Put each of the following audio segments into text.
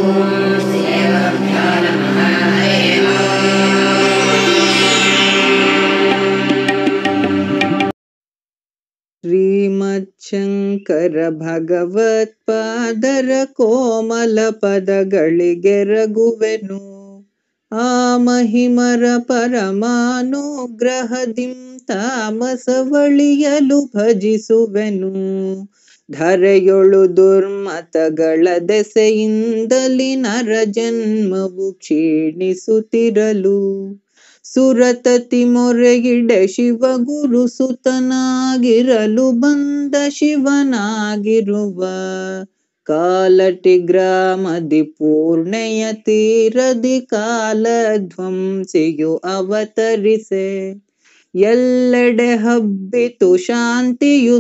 ಶ್ರೀಮಚ್ಛಂಕರ ಭಗವತ್ಪಾದರ ಕೋಮಲ ಪದಗಳಿಗೆರಗುವೆನು ಆ ಮಹಿಮರ ಪರಮಾನುಗ್ರಹದಿಂ ತಾಮಸವಳಿಯಲು ಭಜಿಸುವೆನು ಧರೆಯೊಳು ದುರ್ಮತಗಳ ದೆಸೆಯಿಂದಲಿ ನರ ಜನ್ಮವು ಕ್ಷೀಣಿಸುತ್ತಿರಲು ಸುರತತಿ ಮೊರೆಗಿಡೆ ಶಿವ ಗುರು ಸುತನಾಗಿರಲು ಬಂದ ಶಿವನಾಗಿರುವ ಕಾಲಟಿ ಗ್ರಾಮದಿ ಪೂರ್ಣೆಯ ತೀರದಿ ಕಾಲಧ್ವಂಸಿಯು ಅವತರಿಸೆ ಎಲ್ಲೆಡೆ ಹಬ್ಬಿತು ಶಾಂತಿಯು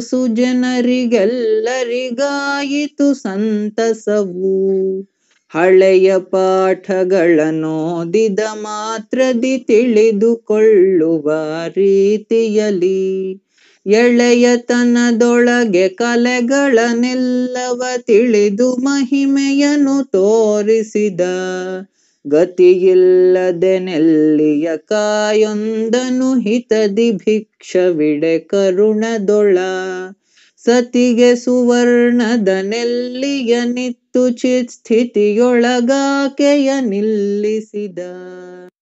ಸುಜನರಿಗೆಲ್ಲರಿಗಾಯಿತು ಸಂತಸವು ಹಳೆಯ ಪಾಠಗಳನ್ನೋದಿದ ಮಾತ್ರದಿ ತಿಳಿದುಕೊಳ್ಳುವ ರೀತಿಯಲಿ ಎಳೆಯತನದೊಳಗೆ ಕಲೆಗಳನ್ನೆಲ್ಲವ ತಿಳಿದು ಮಹಿಮೆಯನ್ನು ತೋರಿಸಿದ ಗತಿಯಿಲ್ಲದೆ ನೆಲ್ಲಿಯ ಕಾಯೊಂದನು ಹಿತದಿ ಭಿಕ್ಷವಿಡೆ ಕರುಣದೊಳ ಸತಿಗೆ ಸುವರ್ಣದ ನೆಲ್ಲಿಯ ನಿತ್ತು ಚಿತ್ ಸ್ಥಿತಿಯೊಳಗಾಕೆಯ ನಿಲ್ಲಿಸಿದ